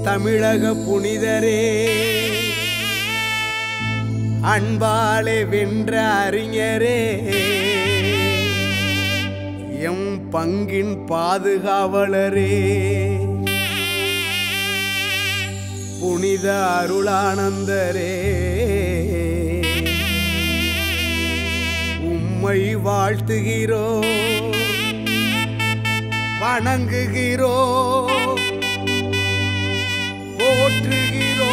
தமிழக புனிதரே அன்பாலே வென்ற அறிஞரே எம் பங்கின் பாதுகாவலரே புனித அருளானந்தரே உம்மை வாழ்த்துகிறோ வணங்குகிறோ போற்றுகிறோ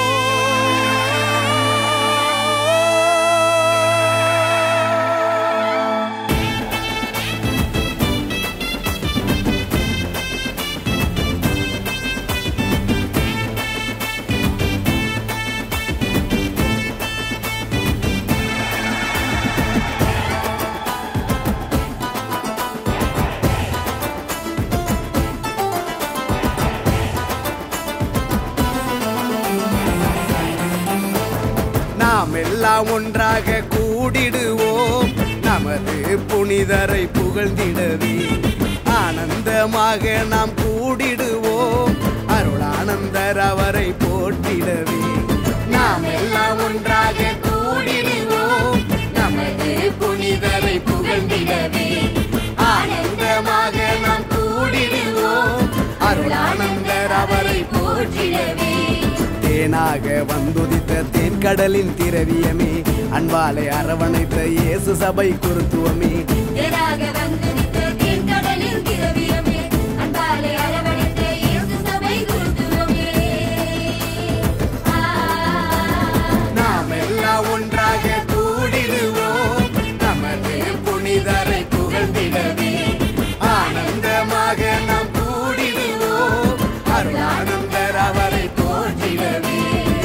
நாம் எல்லாம் ஒன்றாக கூடிடுவோம் நமது புனிதரை புகழ்ந்திடவே ஆனந்தமாக நாம் கூடிடுவோம் அருளானந்தர் அவரை போற்றிடவே நாம் எல்லாம் ஒன்றாக கூடிடுவோம் நமது புனிதரை புகழ்ந்திடவே ஆனந்தமாக நாம் கூடிடுவோம் அருளானந்தர் அவரை போற்றிடவே தேனாக வந்துதித்த தேன்கடலின் திரவியமே அன்பாலை அரவணைத்த இயேசு சபை குருத்துவமே தேனாக வந்துதித்த தேன்கடலின் திரவியமே, அன்பாலே அரவணைத்த இயேசு சபை குருத்துவமே. ஆ, நாம் எல்லாம் ஒன்றாக கூடிடுவோம் நமது புனிதரை புகழ்ந்திடவே ஆனந்தமாக நாம் கூடிடுவோம் அருளானந்தர் அவரை போற்றிடவே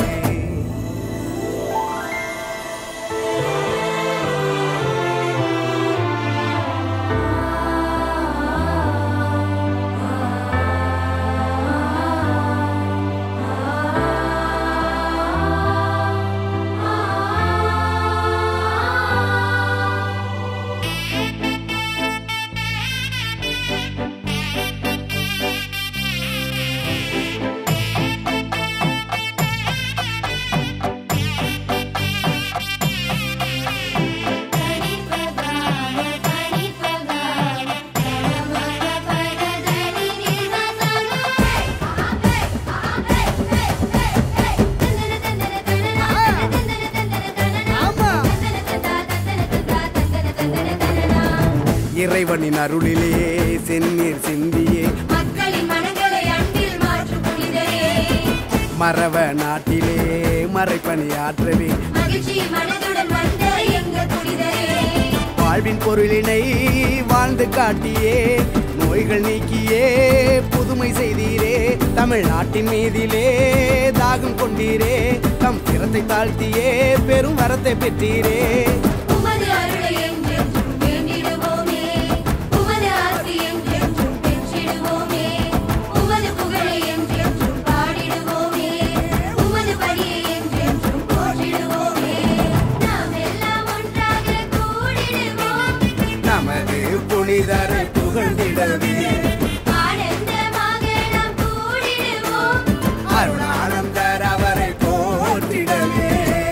தனிப்பதான, தனிப்பதான, தனமன பரதனி நிர்வசனம். ஆமே, ஆமே, ஹே, ஹே, ஹே. தந்தன, தந்தன, தந்தன, தந்தன, தந்தன, தந்தன, ஆமா. தந்தன, தந்தா, தந்தன, தந்தா, தந்தன, தந்தன, தந்தனா. இறைவனின் அருளிலே செந்நீர் சிந்தியே மக்களின் மனங்களை அன்பில் மாற்றும் புனிதரே மறவ நாட்டிலே மறைப்பணியாற்றவே மகிழ்ச்சி மனதுடன் வந்த எங்க புனிதரே வாழ்வின் பொருளினை வாழ்ந்து காட்டியே நோய்கள் நீக்கியே புதுமை செய்தீரே தமிழ்நாட்டின் மீதிலே தாகம் கொண்டீரே தம் திறத்தை தாழ்த்தியே பெரும் வரத்தை பெற்றீரே உமது அருளை என்றென்றும் வேண்டிடுவோமே உமது ஆசி என்றென்றும் பெற்றிடுவோமே உமது புகழை என்றென்றும் பாடிடுவோமே உமது பணியை என்றென்றும் போற்றிடுவோமே நாம் எல்லாம் ஒன்றாக கூடிடுவோம் நமது புனிதரை புகழ்ந்திடவே ஆனந்தமாக நாம் கூடிடுவோம் அருளானந்தர் அவரை போற்றிடவே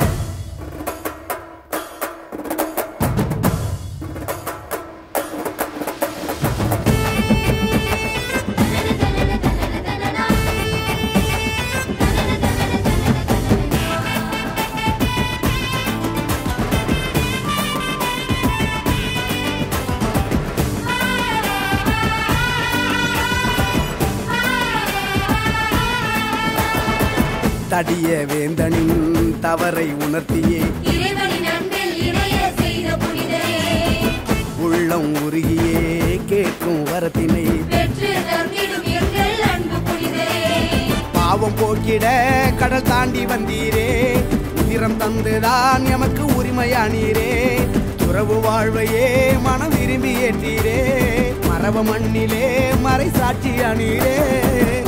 தடிய வேந்தனின் தவறை உணர்த்தியே இறைவனின் அன்பில் இணைய செய்த புனிதரே உள்ளம் உருகியே கேட்கும் வரத்தினை பெற்று தந்திடும் எங்கள் அன்பு புனிதரே பாவம் போக்கிட கடல் தாண்டி வந்தீரே உதிரம் தந்துதான் எமக்கு உரிமையானீரே துறவு வாழ்வையே மனம் விரும்பி ஏற்றீரே மரப மண்ணிலே மறை சாட்சியானீரே